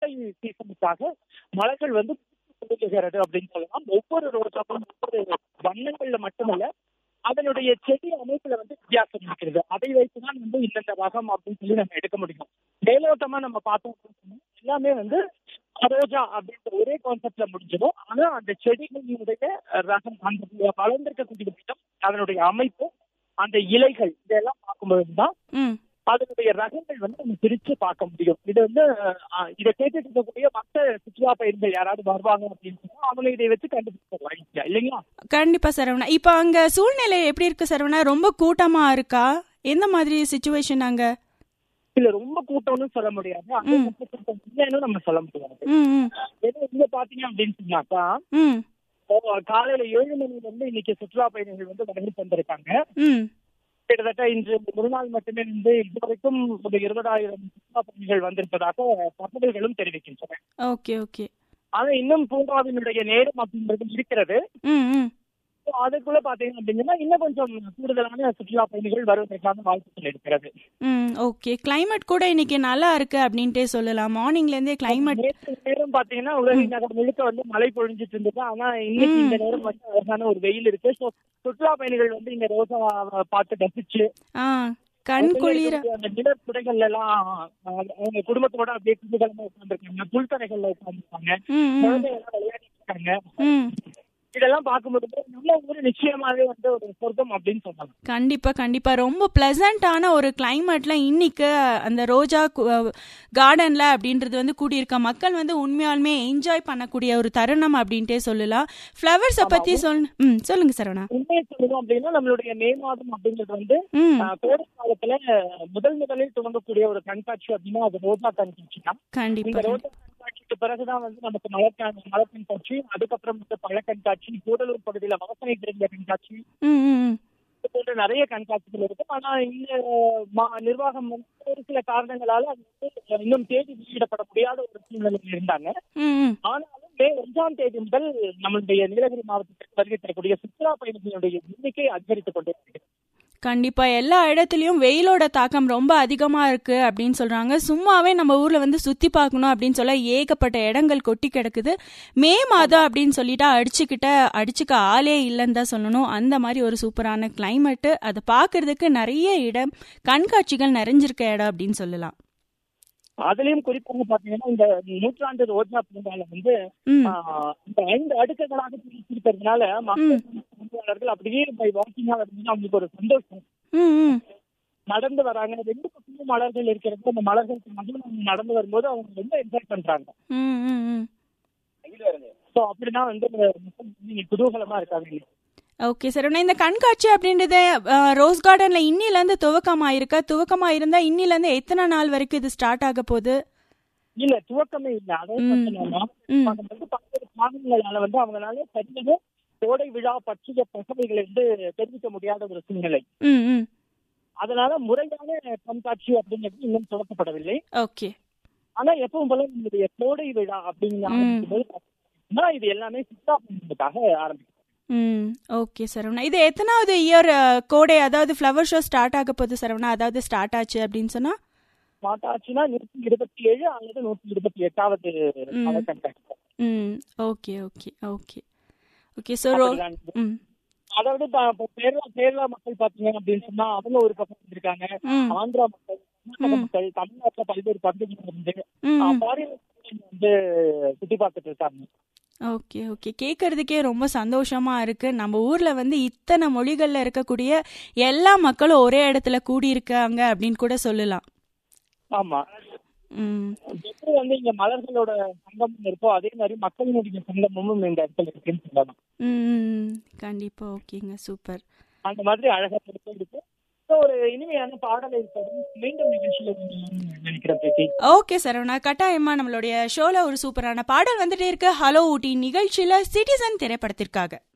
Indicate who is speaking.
Speaker 1: கோடை சீசனுக்காக மலர்கள் வந்து கொடுக்குகிறது அப்படின்னு சொல்லலாம் ஒவ்வொரு ரோஜாவும் ஒவ்வொரு வண்ணங்கள்ல மட்டுமல்ல அதனுடைய செடி அமைப்புல வந்து வித்தியாசம் இருக்கிறது அதை வைத்துதான் வந்து இந்தந்த ரகம் அப்படின்னு சொல்லி நம்ம எடுக்க முடியும் மேலோட்டமா நம்ம பார்த்தோம் அப்படின்னு சொன்னா எல்லாமே வந்து ரோஜா அப்படின்ற ஒரே கான்செப்ட்ல முடிஞ்சிடும் ஆனா அந்த செடிகளுடைய ரகம் அந்த வளர்ந்திருக்கக்கூடிய விதம் அதனுடைய அமைப்பு அந்த இலைகள் இதெல்லாம் பார்க்கும்போது தான்
Speaker 2: ம்
Speaker 1: அதனுடைய ரகங்கள் வந்து நம்ம பிரிச்சு பார்க்க முடியும் இது வந்து அஹ், இதை கேட்டுட்டு இருக்கக்கூடிய மற்ற சுற்றுலா பயணிகள் யாராவது வருவாங்க அப்படின்னு சொன்னா அவங்க இதை வச்சு கண்டுபிடிச்சிடலாம் ஈஸியா இல்லைங்களா
Speaker 2: கண்டிப்பா சரவணா இப்போ அங்க சூழ்நிலை எப்படி இருக்கு சரவணா ரொம்ப கூட்டமா இருக்கா எந்த மாதிரி சுச்சுவேஷன் அங்க
Speaker 1: இல்ல ரொம்ப கூட்டம்னு சொல்ல முடியாது அந்த
Speaker 2: ம்.
Speaker 1: பக்கம் கூட்டம் இல்லைன்னு நம்ம சொல்ல முடியாது
Speaker 2: ம் ம்
Speaker 1: ஏன்னா இங்க பாத்தீங்க அப்படின்னு சொன்னாக்கா
Speaker 2: ம்
Speaker 1: ஓ, காலையில ஏழு மணில இருந்து இன்னைக்கு சுற்றுலா பயணிகள் வந்து வருகை தந்திருக்காங்க
Speaker 2: ம்
Speaker 1: கிட்டத்தட்ட இன்று ஒரு நாள் மட்டுமே வந்து இதுவரைக்கும் ஒரு இருபதாயிரம் சுற்றுலா பயணிகள் வந்திருப்பதாக தகவல்களும் தெரிவிக்கின்றன
Speaker 2: ஓகே ஓகே
Speaker 1: ஆனா இன்னும் பூங்காவினுடைய நேரம் அப்படின்றது இருக்கிறது
Speaker 2: ம் ம்
Speaker 1: So, அதுக்குள்ள பாத்தீங்க அப்படின்னா இன்னும் கொஞ்சம் கூடுதலான சுற்றுலா பயணிகள் வருவதற்கான வாய்ப்புகள் இருக்கிறது
Speaker 2: ம் ஓகே climate கூட இன்னைக்கு நல்லா இருக்கு அப்படின்ட்டே சொல்லலாம் மார்னிங்ல இருந்தே climate
Speaker 1: நேற்று நேரம் பாத்தீங்கன்னா உலக நகர் முழுக்க வந்து மழை பொழிஞ்சிட்டு இருந்தது ஆனா இன்னைக்கு இந்த நேரம் வந்து அழகான ஒரு வெயில் இருக்கு ஸோ சுற்றுலா பயணிகள் வந்து இங்க ரோசா பார்த்து ரசிச்சு
Speaker 2: ஆ கண் குளிர
Speaker 1: அந்த நிலர் குடைகள்ல எல்லாம் அஹ், அவங்க குடும்பத்தோட அப்படியே குதூகலமா உட்காந்துருக்காங்க புல்தரைகள்ல உட்காந்துருக்காங்க
Speaker 2: ம் ம்
Speaker 1: குழந்தைகள் எல்லாம் விளையாடிட்டு இருக்காங்க
Speaker 2: ம்
Speaker 1: இதெல்லாம் பார்க்கும்போது நல்ல ஊரு நிச்சயமாவே வந்து ஒரு சொர்க்கம் அப்படின்னு சொன்னாங்க
Speaker 2: கண்டிப்பா கண்டிப்பா ரொம்ப பிளசண்டான ஒரு கிளைமேட்ல இன்னைக்கு அந்த ரோஜா கார்டன்ல அப்படின்றது வந்து கூடியிருக்க மக்கள் வந்து உண்மையாலுமே என்ஜாய் பண்ணக்கூடிய ஒரு தருணம் அப்படின்ட்டே சொல்லலாம் ஃப்ளவர்ஸை பத்தி சொல் ம் சொல்லுங்க சரவணா
Speaker 1: உண்மையை சொல்லணும் அப்படின்னா நம்மளுடைய மே மாதம் அப்படிங்கிறது வந்து
Speaker 2: ம்
Speaker 1: அஹ், கோடை காலத்துல முதல் முதலில் துவங்கக்கூடிய ஒரு கண்காட்சி அப்படின்னா அது ரோஜா கண்காட்சி தான் இந்த
Speaker 2: கண்டிப்பா
Speaker 1: ரோஜா கண்காட்சிக்கு பிறகுதான் வந்து நமக்கு மலர் கண்- மலர் கண்காட்சி அதுக்கப்புறம் வந்து பழ கண்காட்சி கூடலூர் பகுதியில வாசனை தெரிந்த கண்காட்சி
Speaker 2: ம் ம் ம்
Speaker 1: இது போன்ற நிறைய கண்காட்சிகள் இருக்கு ஆனா இந்த மா- நிர்வாகம் வந்து ஒரு சில காரணங்களால அது வந்து இன்னும் தேதி வெளியிடப்பட முடியாத ஒரு சூழ்நிலையில் இருந்தாங்க
Speaker 2: ம் ம்
Speaker 1: ஆனாலும் மே ஒன்றாம் தேதி முதல் நம்மளுடைய நீலகிரி மாவட்டத்திற்கு வருகை தரக்கூடிய சுற்றுலா பயணிகளுடைய எண்ணிக்கை அதிகரித்துக் கொண்டே இருக்கிறது
Speaker 2: கண்டிப்பா எல்லா இடத்துலயும் வெயிலோட தாக்கம் ரொம்ப அதிகமா இருக்கு அப்படின்னு சொல்றாங்க சும்மாவே நம்ம ஊர்ல வந்து சுத்தி பார்க்கணும் அப்படின்னு சொல்ல ஏகப்பட்ட இடங்கள் கொட்டி கிடக்குது மே மாதம் அப்படின்னு சொல்லிட்டா அடிச்சுக்கிட்ட அடிச்சுக்க ஆளே இல்லைன்னு தான் சொல்லணும் அந்த மாதிரி ஒரு சூப்பரான கிளைமேட் அதை பார்க்கிறதுக்கு நிறைய இடம் கண்காட்சிகள் நிறைஞ்சிருக்க இடம் அப்படின்னு சொல்லலாம்
Speaker 1: அதுலயும் குறிப்பாக பாத்தீங்கன்னா இந்த நூற்றாண்டு ரோஜா பூங்கால வந்து
Speaker 2: ம்
Speaker 1: ஆஹ், இந்த ஐந்து அடுக்குகளாக பிரிச்சிருக்கிறதுனால மக்கள் பணியாளர்கள் அப்படியே பை வாக்கிங்கா வரும்போது அவங்களுக்கு ஒரு சந்தோஷம்
Speaker 2: ம் ம்
Speaker 1: நடந்து வராங்க ரெண்டு பக்கமும் மலர்கள் இருக்கிறது அந்த மலர்களுக்கு நடுவில் அவங்க நடந்து வரும்போது அவங்க ரொம்ப என்ஜாய் பண்றாங்க
Speaker 2: ம் ம் ம்
Speaker 1: சோ அப்படிதான் வந்து மக்கள் நீங்க குதூகலமா இருக்காங்க
Speaker 2: ஓகே சார் இந்த கண்காட்சி அப்படின்றது அஹ், ரோஸ் கார்டன்ல இன்னில இருந்து துவக்கமா இருக்கா துவக்கமா இருந்தா இன்னில இருந்து எத்தனை நாள் வரைக்கும் இது ஸ்டார்ட் ஆக போகுது
Speaker 1: இல்ல துவக்கமே இல்ல அதே
Speaker 2: ம்.
Speaker 1: பார்த்தீங்கன்னா
Speaker 2: ம்
Speaker 1: அது வந்து பல்வேறு காரணங்களால வந்து அவங்களால சரியாக கோடை விழா பற்றிய தகவல்களை வந்து தெரிவிக்க முடியாத ஒரு சூழ்நிலை
Speaker 2: ம் ம்
Speaker 1: அதனால முறையான கண்காட்சி அப்படிங்கிறது இன்னும் துவக்கப்படவில்லை
Speaker 2: ஓகே
Speaker 1: ஆனா எப்பவும் போல நம்மளுடைய கோடை விழா அப்படிங்கிற
Speaker 2: ம்.
Speaker 1: ஆரம்பிக்கும்போது பாத்தீங்கன்னா இது எல்லாமே சுற்றுலா பயணிகளுக்காக ஆரம்பிக்கும்
Speaker 2: ம் ஓகே சரவணா இது எத்தனாவது இயர் கோடை அதாவது ஃப்ளவர் ஷோ ஸ்டார்ட் ஆக போகுது சரவணா அதாவது ஸ்டார்ட் ஆச்சு அப்படின்னு சொன்னா
Speaker 1: மாட்டாச்சுன்னா நூற்றி இருபத்தி ஏழு அல்லது நூற்றி இருபத்தி எட்டாவது
Speaker 2: ம்.
Speaker 1: மலர் கண்காட்சி
Speaker 2: ம் okay okay okay okay so ரோ
Speaker 1: அப்படிதான் இது.
Speaker 2: ம்
Speaker 1: அதாவது இப்ப இப்ப கேரளா கேரளா மக்கள் பாத்தீங்க அப்படின்னு சொன்னா அவங்க ஒரு பக்கம் வந்திருக்காங்க
Speaker 2: ம்
Speaker 1: ஆந்திரா மக்கள் கர்நாடக
Speaker 2: ம்.
Speaker 1: மக்கள் தமிழ்நாட்டுல பல்வேறு பகுதிகள் இருந்து
Speaker 2: ம் ம்.
Speaker 1: ஃபாரின் வந்து சுத்தி பார்த்துட்டு இருக்காங்க
Speaker 2: ஓகே ஓகே கேட்கறதுக்கே ரொம்ப சந்தோஷமா இருக்கு நம்ம ஊர்ல வந்து இத்தனை மொழிகள்ல இருக்கக்கூடிய எல்லா மக்களும் ஒரே இடத்துல கூடியிருக்காங்க அப்படின்னு கூட சொல்லலாம்
Speaker 1: ஆமா
Speaker 2: ம்
Speaker 1: எப்படி வந்து இங்க மலர்களோட சங்கமம் இருக்கோ அதே மாதிரி மக்களினுடைய சங்கமமும் இந்த இடத்துல இருக்குன்னு சொல்லலாம்
Speaker 2: ம், ம் கண்டிப்பா ஓகேங்க சூப்பர்
Speaker 1: அந்த மாதிரி அழகா இருக்கு இருக்கு So, ஒரு இனிமையான பாடலை தொடர்ந்து மீண்டும் நிகழ்ச்சியில நினைக்கிறேன் பேசி
Speaker 2: ஓகே சரவணா கட்டாயமா நம்மளுடைய ஷோல ஒரு சூப்பரான பாடல் வந்துட்டே இருக்கு ஹலோ ஊட்டி நிகழ்ச்சியில சிட்டிசன் திரைப்படத்திற்காக